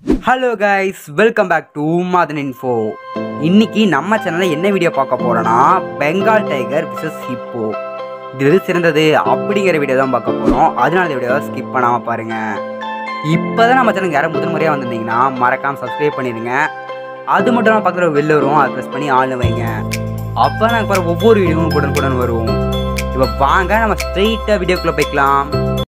hello guys welcome back to Madhan info இன்னைக்கு நம்ம சேனலில் என்ன வீடியோ பார்க்க போறோம்னா பெங்கால் டைகர் விசஸ் ஹிப்போ இது எது சிறந்தது அப்படிங்கிற வீடியோ தான் பார்க்க போகிறோம் அதனால இந்த வீடியோவை ஸ்கிப் பண்ணாமல் பாருங்க இப்போ தான் நம்ம சேனலுக்கு யாரும் முதல் முறையாக வந்திருந்தீங்கன்னா மறக்காமல் சப்ஸ்கிரைப் பண்ணிடுங்க அது மட்டும் இல்லாமல் பக்கத்தில் வெளில வரும் அதை ப்ரெஸ் பண்ணி ஆள்னு வைங்க அப்போ நாங்கள் பாரு ஒவ்வொரு வீடியோவும் உடனுக்குடன் வரும் இப்போ வாங்க நம்ம ஸ்ட்ரெயிட்டாக வீடியோக்குள்ளே போய்க்கலாம்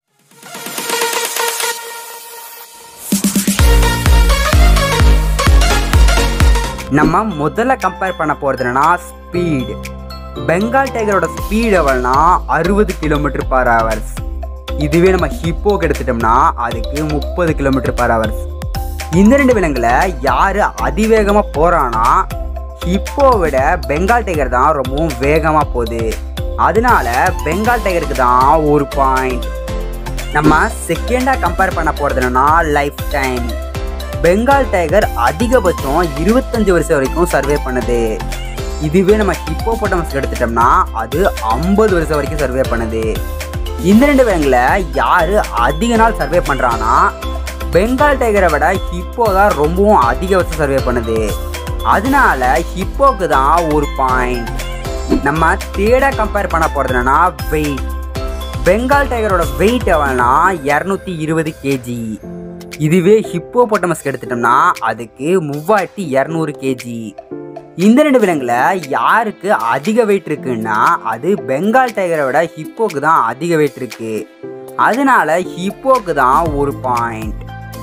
நம்ம முதல்ல கம்பேர் பண்ண போகிறது என்னன்னா ஸ்பீடு பெங்கால் டைகரோட ஸ்பீட் எவ்வளோனா அறுபது கிலோமீட்டர் பர் ஹவர்ஸ் இதுவே நம்ம ஹிப்போக்கு எடுத்துட்டோம்னா அதுக்கு முப்பது கிலோமீட்டர் பர் ஹவர்ஸ் இந்த ரெண்டு விலங்குல யார் அதிவேகமாக போகிறான்னா ஹிப்போ விட பெங்கால் டைகர் தான் ரொம்பவும் வேகமாக போகுது அதனால பெங்கால் டைகருக்கு தான் ஒரு பாயிண்ட் நம்ம செகண்டாக கம்பேர் பண்ண போகிறது என்னன்னா லைஃப் டைம் பெங்கால் டைகர் அதிகபட்சம் இருபத்தஞ்சு வருஷம் வரைக்கும் சர்வே பண்ணுது இதுவே நம்ம ஹிப்போபோட்டமஸ் எடுத்துட்டோம்னா அது ஐம்பது வருஷம் வரைக்கும் சர்வே பண்ணுது இந்த ரெண்டு விலங்குல யாரு அதிக நாள் சர்வே பண்றான்னா பெங்கால் டைகரை விட ஹிப்போ தான் ரொம்பவும் அதிக வருஷம் சர்வே பண்ணுது அதனால ஹிப்போக்கு தான் ஒரு பாயிண்ட் நம்ம தேட கம்பேர் பண்ண போறது என்னன்னா வெயிட் பெங்கால் டைகரோட வெயிட் எவ்வளோனா இரநூத்தி இருபது கேஜி இதுவே ஹிப்போபோட்டமஸ்க்கு எடுத்துட்டோம்னா அதுக்கு மூவாயிரத்தி இரநூறு கேஜி இந்த ரெண்டு விலங்குல யாருக்கு அதிக வெயிட் இருக்குன்னா அது பெங்கால் டைகரை விட ஹிப்போக்கு தான் அதிக வெயிட் இருக்கு அதனால ஹிப்போக்கு தான் ஒரு பாயிண்ட்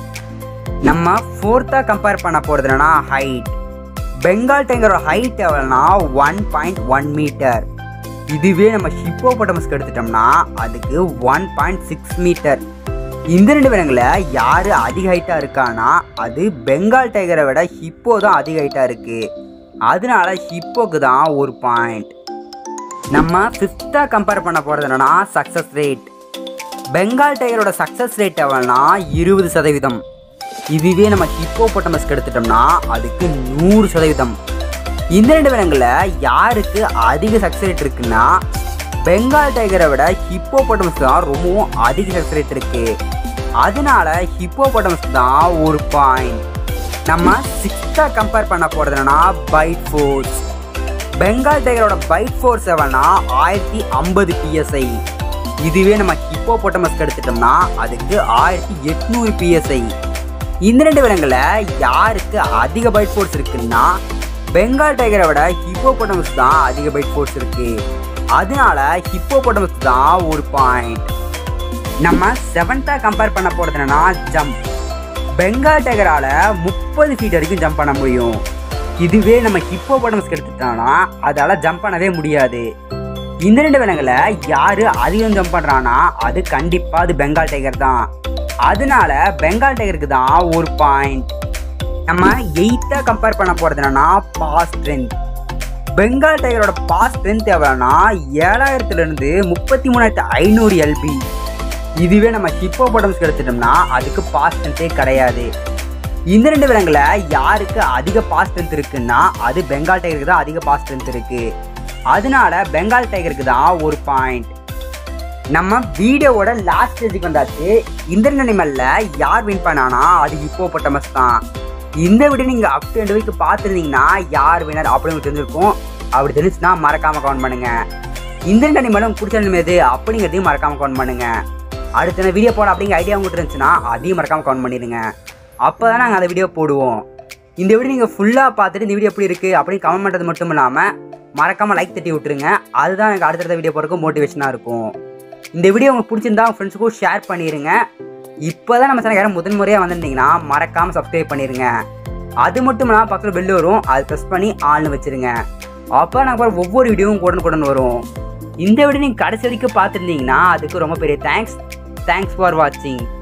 நம்ம ஃபோர்த்தாக கம்பேர் பண்ண போகிறது என்னன்னா ஹைட் பெங்கால் டைகரோட ஹைட் எவ்வளோனா ஒன் பாயிண்ட் ஒன் மீட்டர் இதுவே நம்ம ஹிப்போபோட்டமஸ்க்கு எடுத்துட்டோம்னா அதுக்கு ஒன் பாயிண்ட் சிக்ஸ் மீட்டர் இந்த ரெண்டு விலங்குல யார் அதிக ஹைட்டாக இருக்கானா அது பெங்கால் டைகரை விட ஹிப்போ தான் அதிக ஹைட்டாக இருக்குது அதனால ஹிப்போக்கு தான் ஒரு பாயிண்ட் நம்ம ஃபிஃப்த்தாக கம்பேர் பண்ண போகிறது என்னன்னா சக்ஸஸ் ரேட் பெங்கால் டைகரோட சக்ஸஸ் ரேட் எவ்வளோனா இருபது சதவீதம் இதுவே நம்ம ஹிப்போபோட்டமஸ்க்கு எடுத்துட்டோம்னா அதுக்கு நூறு சதவீதம் இந்த ரெண்டு விலங்குல யாருக்கு அதிக சக்ஸஸ் ரேட் இருக்குன்னா பெங்கால் டைகரை விட ஹிப்போபோட்டமஸ் தான் ரொம்பவும் அதிக சக்ஸஸ் ரேட் இருக்கு அதனால ஹிப்போபோட்டமஸ் தான் ஒரு பாயிண்ட் நம்ம சிக்ஸ்த்தாக கம்பேர் பண்ண போகிறது என்னன்னா பைட் ஃபோர்ஸ் பெங்கால் டைகரோட பைட் ஃபோர்ஸ் எவ்வளோனா ஆயிரத்தி ஐம்பது பிஎஸ்ஐ இதுவே நம்ம ஹிப்போபோட்டமஸ்க்கு எடுத்துட்டோம்னா அதுக்கு ஆயிரத்தி எட்நூறு பிஎஸ்ஐ இந்த ரெண்டு விலங்குல யாருக்கு அதிக பைட் ஃபோர்ஸ் இருக்குன்னா பெங்கால் டைகரை விட ஹிப்போபோட்டமஸ் தான் அதிக பைட் ஃபோர்ஸ் இருக்கு அதனால ஹிப்போபோட்டமஸ் தான் ஒரு பாயிண்ட் நம்ம செவன்த்தாக கம்பேர் பண்ண போகிறது என்னன்னா ஜம்ப் பெங்கால் டைகரால முப்பது ஃபீட் வரைக்கும் ஜம்ப் பண்ண முடியும் இதுவே நம்ம ஹிப்போபோட்டமஸ்க்கு எடுத்துட்டோம்னா அதால ஜம்ப் பண்ணவே முடியாது இந்த ரெண்டு விலங்குல யாரு அதிகம் ஜம்ப் பண்றானா அது கண்டிப்பா அது பெங்கால் டைகர் தான் அதனால பெங்கால் டைகருக்கு தான் ஒரு பாயிண்ட் நம்ம எயித்தாக கம்பேர் பண்ண போகிறது என்னன்னா பாஸ் ஸ்ட்ரென்த் பெங்கால் டைகரோட பாஸ் ஸ்ட்ரென்த் எவ்வளோனா ஏழாயிரத்துலேருந்து முப்பத்தி மூணாயிரத்து ஐநூறு எல்பி இதுவே நம்ம ஹிப்போபோட்டம்ஸ்க்கு எடுத்துட்டோம்னா அதுக்கு பாஸ் ஸ்ட்ரென்த்தே கிடையாது இந்த ரெண்டு விலங்குல யாருக்கு அதிக பாஸ் ஸ்ட்ரென்த் இருக்குன்னா அது பெங்கால் டைகருக்கு தான் அதிக பாஸ் ஸ்ட்ரென்த் இருக்கு அதனால பெங்கால் டைகருக்கு தான் ஒரு பாயிண்ட் நம்ம வீடியோவோட லாஸ்ட் ஸ்டேஜுக்கு வந்தாச்சு இந்த ரெண்டு அனிமல்ல யார் வின் பண்ணானா அது ஹிப்போபோட்டமஸ் தான் இந்த வீடியோ நீங்கள் அப் டு எண்ட் வரைக்கும் பார்த்துருந்தீங்கன்னா யார் வினர் அப்படின்னு தெரிஞ்சிருக்கும் அப்படி தெரிஞ்சுச்சுன்னா மறக்காம கவுண்ட் பண்ணுங்க இந்த ரெண்டு அனிமலும் பிடிச்ச அனிமல் எது அப்படிங்கிறதையும் மறக்காம கவுண்ட் பண்ணுங்க அடுத்த நான் வீடியோ போட அப்படிங்கிற ஐடியா உங்கள்கிட்ட இருந்துச்சுன்னா அதையும் மறக்காம கவுண்ட் பண்ணிடுங்க அப்போ தான் நாங்கள் அந்த வீடியோ போடுவோம் இந்த வீடியோ நீங்கள் ஃபுல்லாக பார்த்துட்டு இந்த வீடியோ எப்படி இருக்குது அப்படின்னு கமெண்ட் பண்ணுறது மட்டும் இல்லாமல் மறக்காமல் லைக் தட்டி விட்டுருங்க அதுதான் எனக்கு அடுத்தடுத்த வீடியோ போகிறதுக்கு மோட்டிவேஷனாக இருக்கும் இந்த வீடியோ உங்களுக்கு பிடிச்சிருந்தா உங்கள் ஃப்ரெண்ட்ஸுக்கும் ஷேர் பண்ணிடுங்க இப்போ தான் நம்ம சேனல் யாரும் முதன் முறையாக வந்திருந்தீங்கன்னா மறக்காமல் சப்ஸ்கிரைப் பண்ணிடுங்க அது மட்டும் இல்லாமல் பக்கத்தில் பெல் வரும் அதை ப்ரெஸ் பண்ணி ஆள்னு வச்சுருங்க அப்போ நாங்கள் ஒவ்வொரு வீடியோவும் உடனுக்குடன் வரும் இந்த வீடியோ நீங்கள் கடைசி வரைக்கும் பார்த்துருந்தீங்கன்னா அதுக்கு ரொம்ப பெரிய தேங்க்ஸ் தேங்க்ஸ் ஃபார் வாட்சிங்